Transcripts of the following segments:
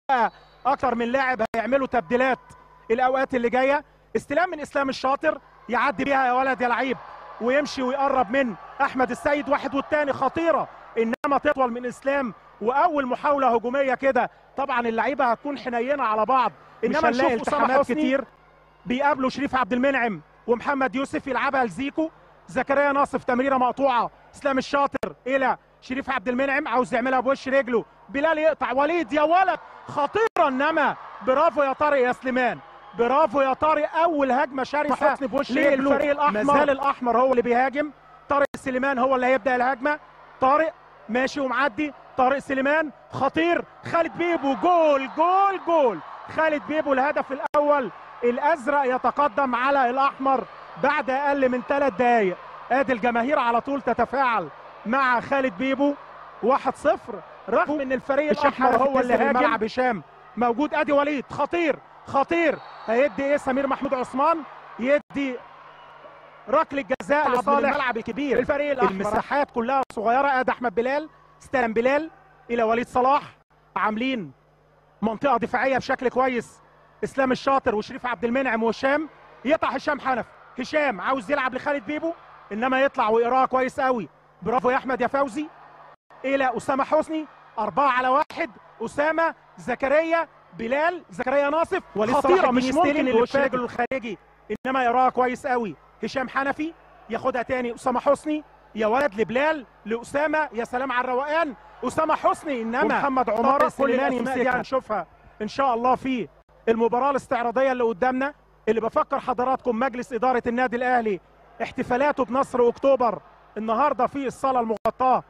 بقى اكتر من لاعب هيعملوا تبديلات الاوقات اللي جايه استلام من اسلام الشاطر يعدي بيها يا ولد يا لعيب ويمشي ويقرب من احمد السيد واحد والتاني خطيره انما تطول من اسلام واول محاوله هجوميه كده طبعا اللعيبه هتكون حنينه على بعض انما نشوف التحامات كتير بيقابلوا شريف عبد المنعم ومحمد يوسف يلعبها لزيكو زكريا ناصف تمريره مقطوعه اسلام الشاطر الى شريف عبد المنعم عاوز يعملها بوش رجله بلال يقطع وليد يا ولد خطيره انما برافو يا طارق يا سليمان برافو يا طارق اول هجمه شرسه بوش للفريق الاحمر مازال الاحمر هو اللي بيهاجم طارق سليمان هو اللي هيبدا الهجمه طارق ماشي ومعدي طارق سليمان خطير خالد بيبو جول جول جول خالد بيبو الهدف الاول الازرق يتقدم على الاحمر بعد اقل من ثلاث دقائق ادي الجماهير على طول تتفاعل مع خالد بيبو 1-0 رغم ان الفريق الاحمر هو اللي هاجم ملعب هشام موجود ادي وليد خطير خطير هيدي ايه سمير محمود عثمان يدي ركله جزاء لصالح الملعب الكبير الفريق الاحمر المساحات كلها صغيره ادي احمد بلال استلم بلال الى وليد صلاح عاملين منطقه دفاعيه بشكل كويس اسلام الشاطر وشريف عبد المنعم وهشام يقطع هشام حنف هشام عاوز يلعب لخالد بيبو انما يطلع ويقراها كويس قوي برافو يا احمد يا فوزي الى اسامه حسني أربعة على واحد أسامة زكريا بلال زكريا ناصف خطيرة مش ممكن اللي رجله الخارجي إنما يراها كويس قوي هشام حنفي ياخدها تاني أسامة حسني يا ولد لبلال لأسامة يا سلام على الروقان أسامة حسني إنما محمد عمارة سليمان يمسكها هنشوفها إن شاء الله في المباراة الاستعراضية اللي قدامنا اللي بفكر حضراتكم مجلس إدارة النادي الأهلي احتفالاته بنصر أكتوبر النهارده في الصالة المغطاة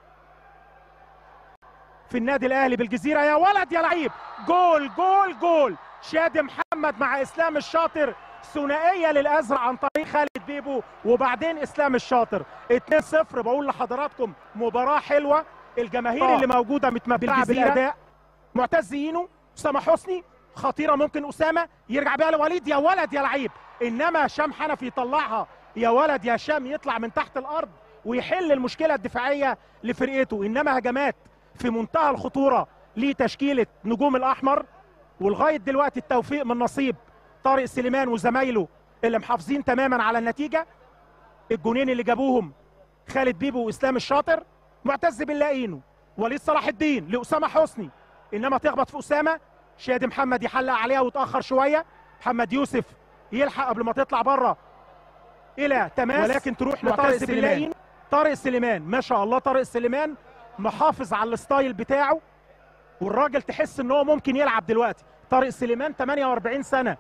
في النادي الاهلي بالجزيره يا ولد يا لعيب جول جول جول شادي محمد مع اسلام الشاطر ثنائيه للازرق عن طريق خالد بيبو وبعدين اسلام الشاطر 2-0 بقول لحضراتكم مباراه حلوه الجماهير آه. اللي موجوده متمتعه بالاداء معتز اينو اسامه حسني خطيره ممكن اسامه يرجع بيها لوليد يا ولد يا لعيب انما هشام حنفي يطلعها يا ولد يا هشام يطلع من تحت الارض ويحل المشكله الدفاعيه لفرقته انما هجمات في منتهى الخطورة لتشكيلة نجوم الأحمر ولغاية دلوقتي التوفيق من نصيب طارق سليمان وزمايله اللي محافظين تماما على النتيجة الجونين اللي جابوهم خالد بيبو وإسلام الشاطر معتز باللاقينه وليد صلاح الدين لأسامة حسني إنما تخبط في أسامة شادي محمد يحلق عليها وتأخر شوية محمد يوسف يلحق قبل ما تطلع بره إلى تماس ولكن تروح لطارق سليمان طارق سليمان ما شاء الله طارق سليمان محافظ على الستايل بتاعه والراجل تحس ان هو ممكن يلعب دلوقتي طارق سليمان 48 سنه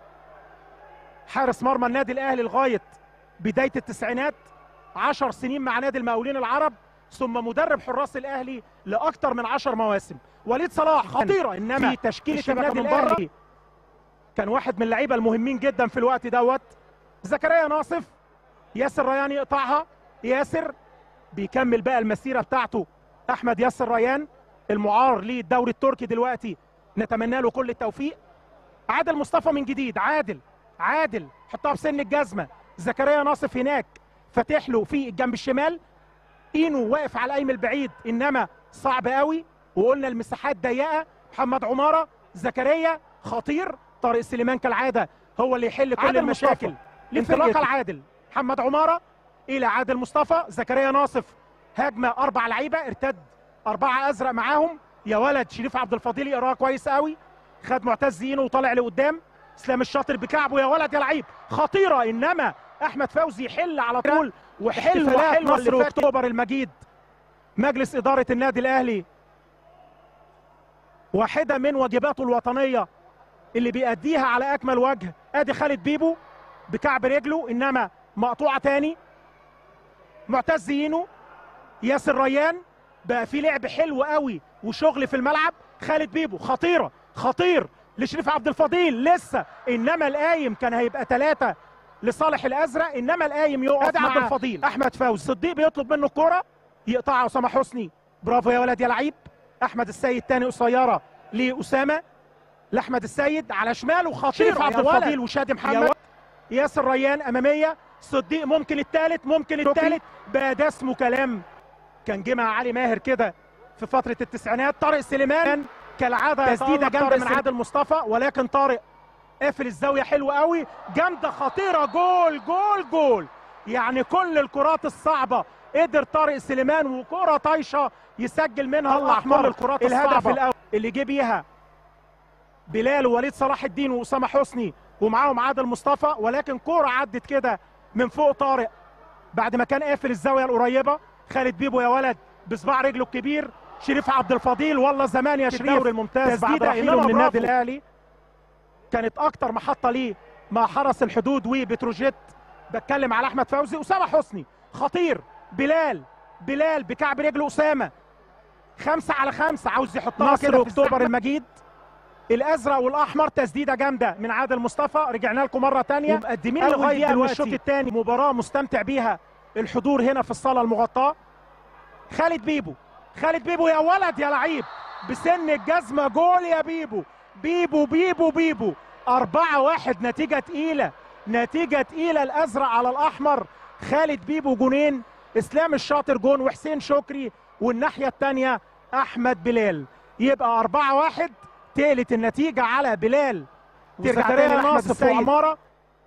حارس مرمى النادي الاهلي لغايه بدايه التسعينات 10 سنين مع نادي المقاولين العرب ثم مدرب حراس الاهلي لاكثر من 10 مواسم وليد صلاح خطيره انما في تشكيله النادي الاهلي كان واحد من اللعيبه المهمين جدا في الوقت دوت زكريا ناصف ياسر ريان يقطعها ياسر بيكمل بقى المسيره بتاعته احمد ياسر ريان المعار للدوري التركي دلوقتي نتمنى له كل التوفيق عادل مصطفى من جديد عادل عادل حطها في سن الجزمه زكريا ناصف هناك فاتح له في الجنب الشمال اينو واقف على القايم البعيد انما صعب قوي وقلنا المساحات ضيقه محمد عماره زكريا خطير طارق سليمان كالعاده هو اللي يحل كل المشاكل انطلاقه العادل محمد عماره الى عادل مصطفى زكريا ناصف هجمه اربع لعيبه ارتد اربعه ازرق معاهم يا ولد شريف عبد الفضيل يقراها كويس قوي خد معتز اينو وطالع لقدام اسلام الشاطر بكعبه يا ولد يا لعيب خطيره انما احمد فوزي يحل على طول وحلوه حلوه نصر اكتوبر المجيد مجلس اداره النادي الاهلي واحده من واجباته الوطنيه اللي بيأديها على اكمل وجه ادي خالد بيبو بكعب رجله انما مقطوعه تاني معتز اينو ياسر ريان بقى في لعب حلو قوي وشغل في الملعب خالد بيبو خطيره خطير لشريف عبد الفضيل لسه انما القايم كان هيبقى ثلاثه لصالح الازرق انما القايم يقف مع عبد الفضيل احمد فوزي صديق بيطلب منه الكوره يقطعها اسامه حسني برافو يا ولد يا لعيب احمد السيد تاني قصيره لاسامه لاحمد السيد على شماله خطير عبد الفضيل وشادي محمد ياسر ريان اماميه صديق ممكن الثالث ممكن الثالث بقى ده اسمه كلام كان جه مع علي ماهر كده في فتره التسعينات طارق سليمان كالعاده تسديده يتألق جامده طارق من سليمان. عادل مصطفى ولكن طارق قافل الزاويه حلوه قوي جامده خطيره جول جول جول يعني كل الكرات الصعبه قدر طارق سليمان وكره طايشه يسجل منها طلع الاحمر كل الكرات الهدف الصعبة. الاول اللي جه بيها بلال ووليد صلاح الدين واسامه حسني ومعاهم عادل مصطفى ولكن كوره عدت كده من فوق طارق بعد ما كان قافل الزاويه القريبه خالد بيبو يا ولد بصباع رجله الكبير شريف عبد الفضيل والله زمان يا شريف الدوري الممتاز بعد تسديده رحيله إنما من النادي برافو. الاهلي كانت اكتر محطه ليه مع حرس الحدود وبتروجيت بتكلم على احمد فوزي اسامه حسني خطير بلال بلال بكعب رجله اسامه خمسة على خمسة عاوز يحطها ناصر كده في أكتوبر اكتوبر المجيد الازرق والاحمر تسديده جامده من عادل مصطفى رجعنا لكم مره تانية ومقدمين أول لغايه دقيقة من دلوقتي الشوط الثاني مباراة مستمتع بيها الحضور هنا في الصالة المغطاة خالد بيبو خالد بيبو يا ولد يا لعيب بسن الجزمة جول يا بيبو بيبو بيبو بيبو أربعة واحد نتيجة تقيلة نتيجة تقيلة الأزرق على الأحمر خالد بيبو جونين إسلام الشاطر جون وحسين شكري والناحية الثانية أحمد بلال يبقى أربعة واحد تقلت النتيجة على بلال ترجع وزكريا تاني لأحمد ناصف السيد. وعمارة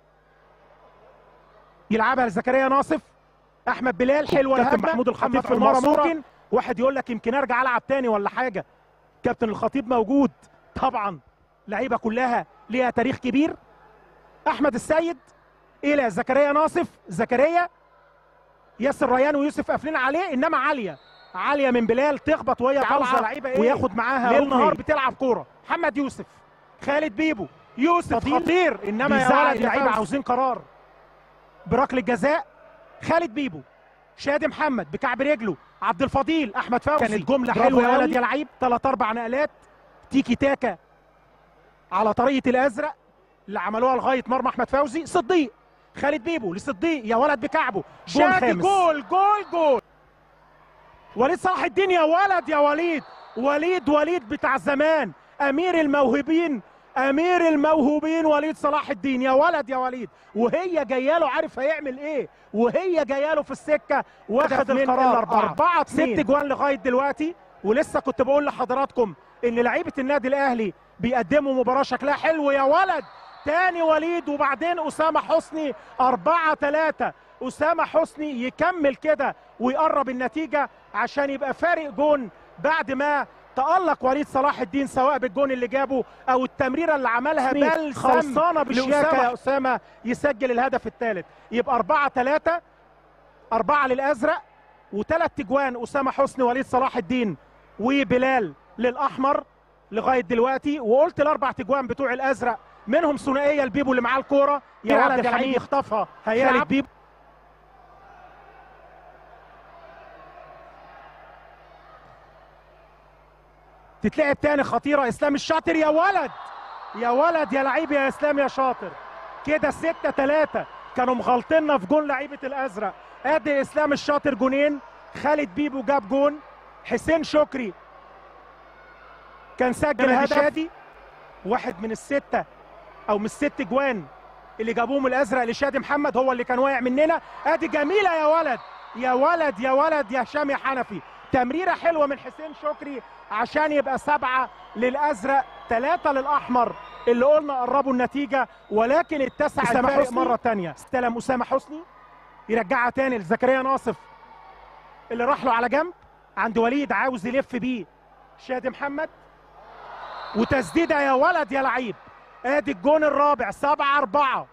يلعبها لزكريا ناصف احمد بلال حلوه كابتن الهجمه محمود الخطيب محمد في عمارة الماسورة. ممكن واحد يقول لك يمكن ارجع العب تاني ولا حاجه كابتن الخطيب موجود طبعا لعيبه كلها ليها تاريخ كبير احمد السيد الى زكريا ناصف زكريا ياسر ريان ويوسف قافلين عليه انما عاليه عاليه من بلال تخبط وهي عاوزة طالعه لعيبة إيه؟ وياخد معاها ليل ليل نهار نهار بتلعب كوره محمد يوسف خالد بيبو يوسف فضيل خطير انما يا بيزعق ولد اللعيبه اللعيبة عاوزين قرار بركله جزاء خالد بيبو شادي محمد بكعب رجله عبد الفضيل احمد فوزي كانت جملة برافو حلوة يا ولد أوي. يا لعيب ثلاث اربع نقلات تيكي تاكا على طريقه الازرق اللي عملوها لغايه مرمى احمد فوزي صديق خالد بيبو لصديق يا ولد بكعبه جول شادي خامس. جول جول جول وليد صلاح الدين يا ولد يا وليد وليد وليد بتاع زمان امير الموهوبين امير الموهوبين وليد صلاح الدين يا ولد يا وليد وهي جايه له عارف هيعمل ايه وهي جايه له في السكه واخد من القرار الأربعة. أربعة ست اتنين. جوان لغايه دلوقتي ولسه كنت بقول لحضراتكم ان لعيبه النادي الاهلي بيقدموا مباراه شكلها حلو يا ولد تاني وليد وبعدين اسامه حسني أربعة ثلاثة اسامه حسني يكمل كده ويقرب النتيجه عشان يبقى فارق جون بعد ما تألق وليد صلاح الدين سواء بالجون اللي جابه او التمريره اللي عملها بل خلصانة بالشياكة لأسامة يا اسامه يسجل الهدف الثالث يبقى أربعة ثلاثة أربعة للأزرق وثلاث تجوان أسامة حسني وليد صلاح الدين وبلال للأحمر لغاية دلوقتي وقلت الأربع تجوان بتوع الأزرق منهم ثنائية البيبو اللي معاه الكورة يا عبد ولد يا الحميد لعيب يخطفها هيلعب. خالد بيبو تتلعب تاني خطيرة إسلام الشاطر يا ولد يا ولد يا لعيب يا إسلام يا شاطر كده ستة تلاتة كانوا مغلطيننا في جون لعيبة الأزرق أدي إسلام الشاطر جونين خالد بيبو جاب جون حسين شكري كان سجل كان هدف هدف. شادي واحد من الستة أو من الست جوان اللي جابوهم الأزرق لشادي محمد هو اللي كان واقع مننا أدي جميلة يا ولد يا ولد يا ولد يا هشام يا حنفي تمريرة حلوة من حسين شكري عشان يبقى سبعة للأزرق ثلاثة للأحمر اللي قلنا قربوا النتيجة ولكن اتسع أسامة الفارق حسني. مرة تانية استلم أسامة حسني يرجعها تاني لزكريا ناصف اللي راح له على جنب عند وليد عاوز يلف بيه شادي محمد وتسديدة يا ولد يا لعيب ادي الجون الرابع سبعة أربعة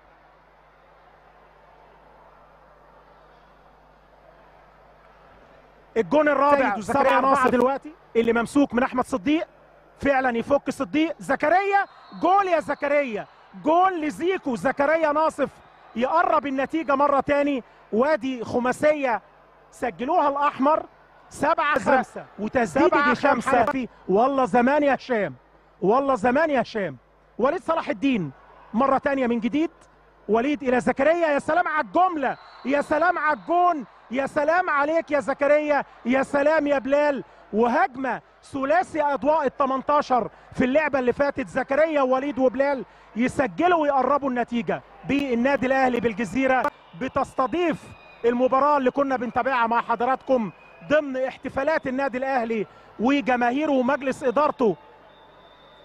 الجون الرابع سيد وزكريا سبعة أربعة ناصر. دلوقتي اللي ممسوك من أحمد صديق فعلا يفك صديق زكريا جول يا زكريا جول لزيكو زكريا ناصف يقرب النتيجة مرة تاني وادي خماسية سجلوها الأحمر سبعة خمسة وتسديد سبعة هشام خمسة. حنفي والله زمان يا هشام والله زمان يا هشام وليد صلاح الدين مرة تانية من جديد وليد إلى زكريا يا سلام على الجملة يا سلام على الجون يا سلام عليك يا زكريا يا سلام يا بلال وهجمة ثلاثي أضواء ال 18 في اللعبة اللي فاتت زكريا ووليد وبلال يسجلوا ويقربوا النتيجة بالنادي الأهلي بالجزيرة بتستضيف المباراة اللي كنا بنتابعها مع حضراتكم ضمن احتفالات النادي الأهلي وجماهيره ومجلس إدارته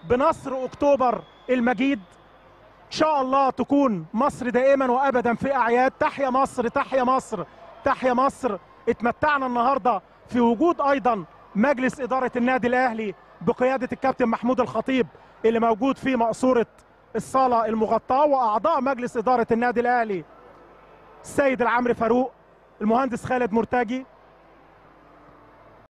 بنصر اكتوبر المجيد ان شاء الله تكون مصر دائما وابدا في اعياد تحيا مصر تحيا مصر تحيا مصر اتمتعنا النهارده في وجود ايضا مجلس اداره النادي الاهلي بقياده الكابتن محمود الخطيب اللي موجود في مقصوره الصاله المغطاه واعضاء مجلس اداره النادي الاهلي السيد العمري فاروق المهندس خالد مرتجي